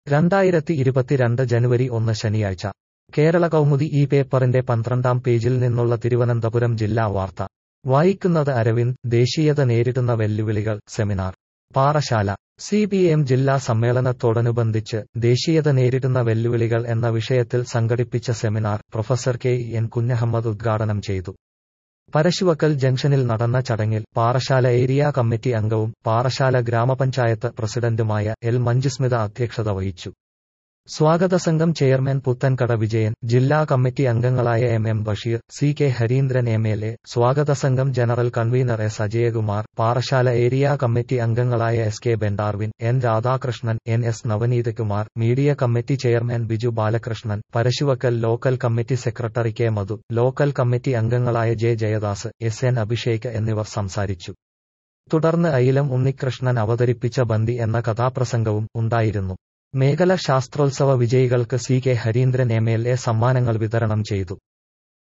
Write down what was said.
രണ്ടായിരത്തി ഇരുപത്തിരണ്ട് ജനുവരി ഒന്ന് ശനിയാഴ്ച കേരള കൗമുദി ഈ പേപ്പറിന്റെ പന്ത്രണ്ടാം പേജിൽ നിന്നുള്ള തിരുവനന്തപുരം ജില്ലാ വാർത്ത വായിക്കുന്നത് അരവിന്ദ് ദേശീയത നേരിടുന്ന വെല്ലുവിളികൾ seminar Parassala C P M ജില്ലാ സമ്മേളനത്തോടനുബന്ധിച്ച് ദേശീയത നേരിടുന്ന വെല്ലുവിളികൾ എന്ന വിഷയത്തിൽ സംഘടിപ്പിച്ച seminar professor K N Kunhammed ഉദ്ഘാടനം ചെയ്തു പരശുവക്കൽ ജംഗ്ഷനിൽ നടന്ന ചടങ്ങിൽ പാറശാല ഏരിയ കമ്മിറ്റി അംഗവും പാറശാല ഗ്രാമപഞ്ചായത്ത് പ്രസിഡന്റുമായ എൽ മഞ്ജുസ്മിത അധ്യക്ഷത വഹിച്ചു സ്വാഗത സംഘം ചെയർമാൻ പുത്തൻകട വിജയൻ ജില്ലാ കമ്മിറ്റി അംഗങ്ങളായ M M Basheer C K Harindran M L A സ്വാഗത സംഘം general convener S Ajayakumar Parassala area committee അംഗങ്ങളായ S K Bendarwin N Radhakrishnan N S Navaneeth Kumar media committee chairman Biju Balakrishnan Parasuvakkal local committee secretary K Madhu local committee അംഗങ്ങളായ J Jayadas S N Abhishek എന്നിവർ സംസാരിച്ചു തുടർന്ന് അയിലം ഉണ്ണികൃഷ്ണൻ അവതരിപ്പിച്ച ബന്ദി എന്ന കഥാപ്രസംഗവും ഉണ്ടായിരുന്നു മേഖല ശാസ്ത്രോത്സവ വിജയികൾക്ക് C K Harindran M L A സമ്മാനങ്ങൾ വിതരണം ചെയ്തു